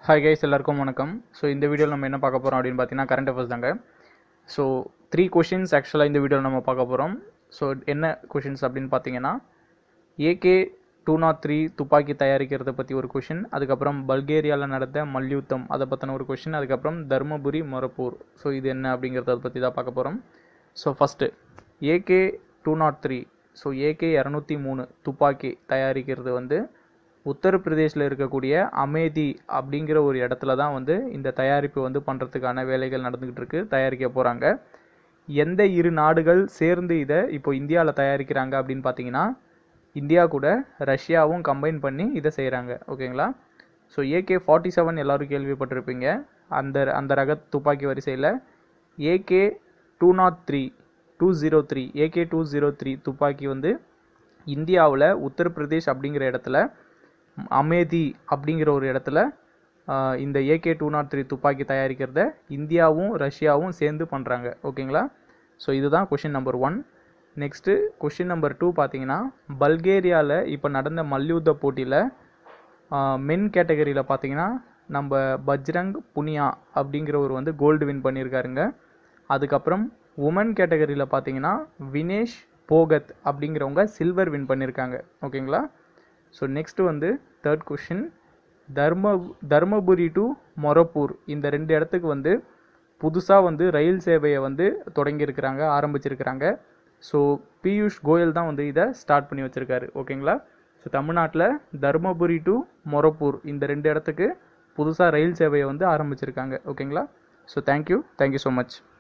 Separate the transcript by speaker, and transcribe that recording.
Speaker 1: hi guys எல்லாருக்கும் வணக்கம் so இந்த வீடியோவில் நம்ம என்ன பார்க்க போகிறோம் அப்படின்னு பார்த்தீங்கன்னா கரண்ட் அஃபேர்ஸ் தாங்க ஸோ த்ரீ கொஷின்ஸ் ஆக்சுவலாக இந்த வீடியோவில் நம்ம பார்க்க போகிறோம் ஸோ என்ன கொஷின்ஸ் அப்படின்னு பார்த்தீங்கன்னா ஏகே டூ நாட் த்ரீ துப்பாக்கி தயாரிக்கிறத பற்றி ஒரு கொஷின் அதுக்கப்புறம் பல்கேரியாவில் நடந்த மல்யுத்தம் அதை பற்றின ஒரு கொஷின் அதுக்கப்புறம் தருமபுரி மொரப்பூர் ஸோ இது என்ன அப்படிங்கிறத பற்றி தான் பார்க்க போகிறோம் so first AK two naught three so AK இரநூத்தி மூணு துப்பாக்கி தயாரிக்கிறது வந்து உத்தரப்பிரதேசில் இருக்கக்கூடிய அமேதி அப்படிங்கிற ஒரு இடத்துல தான் வந்து இந்த தயாரிப்பு வந்து பண்ணுறதுக்கான வேலைகள் நடந்துக்கிட்டு இருக்கு தயாரிக்க போகிறாங்க எந்த இரு நாடுகள் சேர்ந்து இதை இப்போ இந்தியாவில் தயாரிக்கிறாங்க அப்படின்னு பார்த்தீங்கன்னா இந்தியா கூட ரஷ்யாவும் கம்பைன் பண்ணி இதை செய்கிறாங்க ஓகேங்களா ஸோ ஏகே ஃபார்ட்டி செவன் எல்லோரும் கேள்விப்பட்டிருப்பீங்க அந்த அந்த ரக துப்பாக்கி வரிசையில் AK two naught three two zero three AK two zero three துப்பாக்கி வந்து இந்தியாவில் உத்தரப்பிரதேஷ் அப்படிங்கிற இடத்துல அமேதி அப்படிங்கிற ஒரு இடத்துல ஆஹ், இந்த ஏகே டூ நாட் த்ரீ துப்பாக்கி தயாரிக்கிறத இந்தியாவும் ரஷ்யாவும் சேர்ந்து பண்ணுறாங்க ஓகேங்களா ஸோ இதுதான் question number one next question number two பார்த்தீங்கன்னா பல்கேரியாவில் இப்போ நடந்த மல்யுத்த போட்டியில் மென் கேட்டகரியில் பார்த்தீங்கன்னா நம்ம பஜ்ரங் புனியா அப்படிங்கிறவர் வந்து கோல்டு வின் பண்ணியிருக்காருங்க அதுக்கப்புறம் உமன் கேட்டகரியில் பார்த்தீங்கன்னா வினேஷ் போகத் அப்படிங்கிறவங்க சில்வர் வின் பண்ணியிருக்காங்க ஓகேங்களா ஸோ நெக்ஸ்ட் வந்து third question Dharma Dharmapuri to Morappur இந்த ரெண்டு இடத்துக்கு வந்து புதுசாக வந்து ரயில் சேவையை வந்து தொடங்கியிருக்கிறாங்க ஆரம்பிச்சிருக்கிறாங்க ஸோ பியூஷ் கோயல் தான் வந்து இதை ஸ்டார்ட் பண்ணி வச்சுருக்காரு ஓகேங்களா ஸோ தமிழ்நாட்டில் தர்மபுரி டு மொரப்பூர் இந்த ரெண்டு இடத்துக்கு புதுசாக ரயில் சேவையை வந்து ஆரம்பிச்சிருக்காங்க ஓகேங்களா so thank you thank you so much